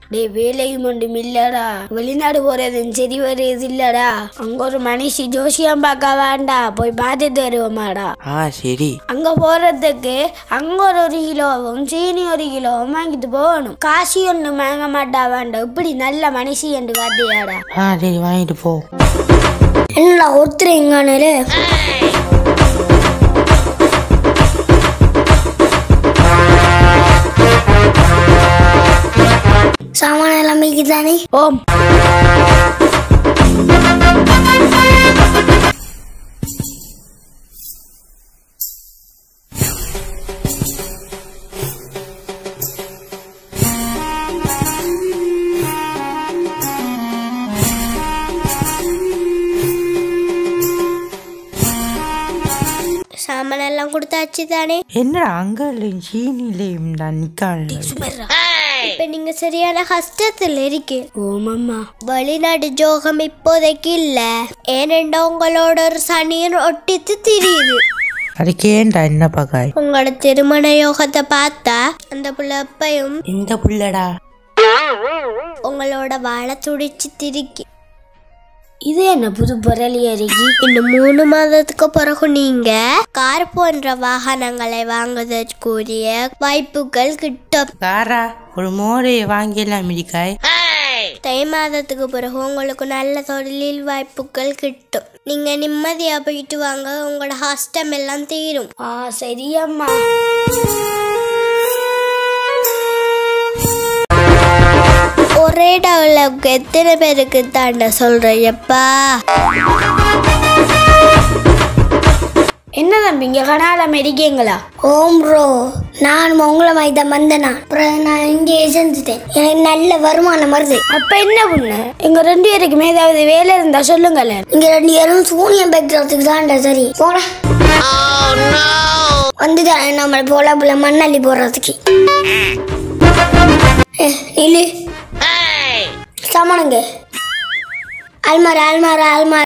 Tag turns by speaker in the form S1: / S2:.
S1: டேய் வேலையும் ஒன்றும் இல்லடா வெளிநாடு போறதும் சரி வருது இல்லடா அங்க ஒரு மனுஷி ஜோசியம் பார்க்க வேண்டாம் போய் பார்த்துட்டு வருவோமாடா
S2: ஆ சரி
S1: அங்க போறதுக்கு அங்க ஒரு ஒரு கிலோவும் சீனி ஒரு கிலோவும் வாங்கிட்டு போகணும் காசி ஒண்ணு வாங்க மாட்டா வேண்டாம் இப்படி நல்ல மனுஷி என்று பார்த்தியாடா
S2: ஆ சரி வாங்கிட்டு போ
S1: என்னடா ஒருத்தர் எங்கானு
S3: சாமான எல்லாம் தானே
S1: ஓம்
S3: சாமான எல்லாம் கொடுத்தாச்சு தானே
S2: என்னடா அங்கலையும் சீனிலையும் தான் நிக்காங்க
S3: இப்ப நீங்க சரியான கஷ்டத்துல இருக்கு
S1: ஓமம்மா
S3: வெளிநாடு ஜோகம் இப்போதைக்கு இல்ல ஏனெண்டா உங்களோட ஒரு சனியன் ஒட்டித்து திரியுது
S2: அதுக்கு ஏன்டா என்ன பகாய்
S3: உங்களோட திருமண யோகத்தை பார்த்தா அந்த புள்ள அப்பையும்
S2: இந்த புள்ளடா
S3: உங்களோட வாழை துடிச்சு திரிக்கி
S1: இது என்ன புது பொருளி அருகி
S3: இன்னும் மூணு மாதத்துக்கு பிறகு நீங்க கார் போன்ற வாகனங்களை வாங்குவதற்குரிய வாய்ப்புகள் கிட்டும்
S2: காரா ஒரு மோரையை வாங்கிடலாம் மிடிக்காய்
S3: தை மாதத்துக்கு பிறகு உங்களுக்கு நல்ல தொழிலில் வாய்ப்புகள் கிட்டும் நீங்க நிம்மதியா போயிட்டு வாங்க உங்களோட கஷ்டம் எல்லாம் தீரும்
S1: ஆ சரியம்மா
S3: ஒரே டவுலுக்கு எத்தனை பேருக்கு தாண்ட சொல்றையப்பா
S1: என்ன தம்பி இங்க கனாலம் இருக்கீங்களா
S3: ஓம் ப்ரோ நான் உங்களை மாதிரி தான் வந்தேனா அப்புறம் நான் இங்கே செஞ்சுட்டேன் எனக்கு நல்ல வருமானம் வருது
S1: அப்ப என்ன பண்ண எங்க ரெண்டு பேருக்குமே ஏதாவது வேலை இருந்தா சொல்லுங்களேன்
S3: இங்க ரெண்டு பேரும் சூனியம் பெக்கிறதுக்கு தான்டா சரி போட வந்துட்டானே நம்மளை போல போல மண்ணள்ளி போடுறதுக்கு ஏ, நில்லு சாமானுங்க அல்மாரா அல்மாரா அல்மாரா